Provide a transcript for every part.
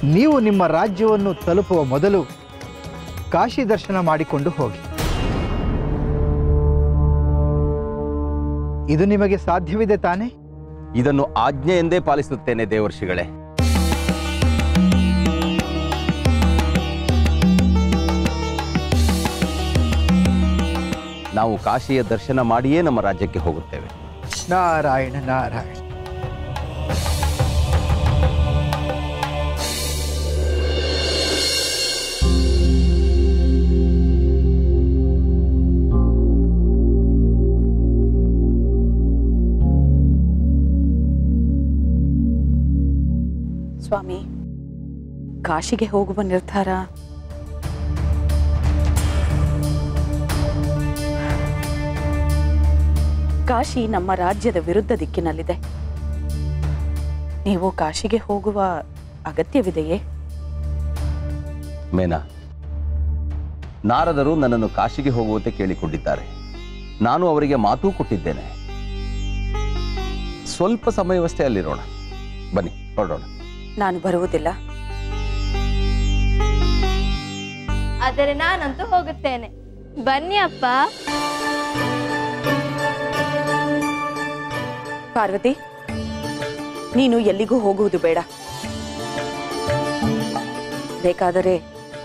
ನೀವು ನಿಮ್ಮ ರಾಜ್ಯವನ್ನು ತಲುಪುವ ಮೊದಲು ಕಾಶಿ ದರ್ಶನ ಮಾಡಿಕೊಂಡು ಹೋಗಿ ಇದು ನಿಮಗೆ ಸಾಧ್ಯವಿದೆ ತಾನೇ ಇದನ್ನು ಆಜ್ಞೆ ಎಂದೇ ಪಾಲಿಸುತ್ತೇನೆ ದೇವರ್ಷಿಗಳೇ ನಾವು ಕಾಶಿಯ ದರ್ಶನ ಮಾಡಿಯೇ ನಮ್ಮ ರಾಜ್ಯಕ್ಕೆ ಹೋಗುತ್ತೇವೆ ನಾರಾಯಣ ನಾರಾಯಣ ಸ್ವಾಮಿ ಕಾಶಿಗೆ ಹೋಗುವ ನಿರ್ಧಾರ ಕಾಶಿ ನಮ್ಮ ರಾಜ್ಯದ ವಿರುದ್ಧ ದಿಕ್ಕಿನಲ್ಲಿದೆ ನೀವು ಕಾಶಿಗೆ ಹೋಗುವ ಅಗತ್ಯವಿದೆಯೇ ಮೇನಾ ನಾರದರು ನನ್ನನ್ನು ಕಾಶಿಗೆ ಹೋಗುವಂತೆ ಕೇಳಿಕೊಂಡಿದ್ದಾರೆ ನಾನು ಅವರಿಗೆ ಮಾತೂ ಕೊಟ್ಟಿದ್ದೇನೆ ಸ್ವಲ್ಪ ಸಮಯವಷ್ಟೇ ಅಲ್ಲಿರೋಣ ಬನ್ನಿ ಹೊರಡೋಣ ನಾನು ಬರುವುದಿಲ್ಲ ಆದರೆ ನಾನಂತೂ ಹೋಗುತ್ತೇನೆ ಬನ್ನಿ ಅಪ್ಪ ಪಾರ್ವತಿ ನೀನು ಎಲ್ಲಿಗೂ ಹೋಗುವುದು ಬೇಡ ಬೇಕಾದರೆ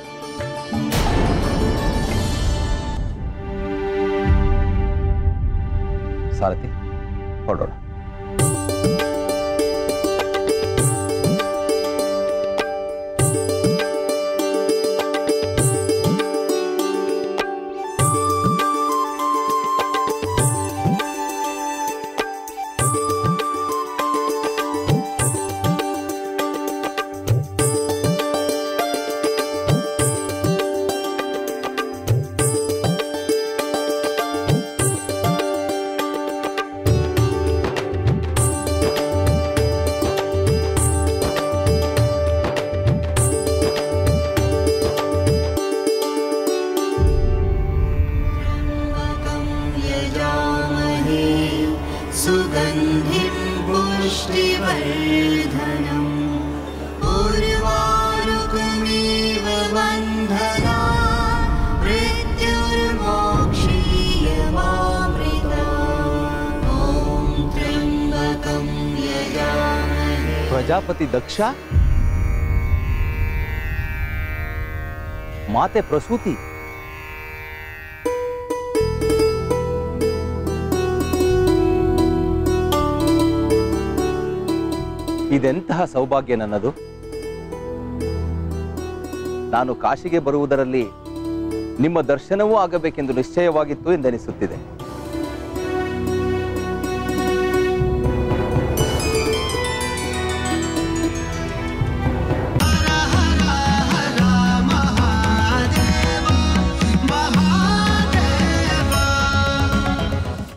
ಸಾರಥಿ ಹೊರಡೋಣ यजामहे सुगन्धिं पुष्टिवर्धनम् उर्वारुकमेव बन्धना मृत्युर्मोक्षीयमामृता ॐ त्र्यम्बकं यजामहे ಪ್ರಜಾಪತಿ ದಕ್ಷ ಮಾತೆ ಪ್ರಸೂತಿ ಇದೆಂತಹ ಸೌಭಾಗ್ಯ ನನ್ನದು ನಾನು ಕಾಶಿಗೆ ಬರುವುದರಲ್ಲಿ ನಿಮ್ಮ ದರ್ಶನವೂ ಆಗಬೇಕೆಂದು ನಿಶ್ಚಯವಾಗಿತ್ತು ಎಂದೆನಿಸುತ್ತಿದೆ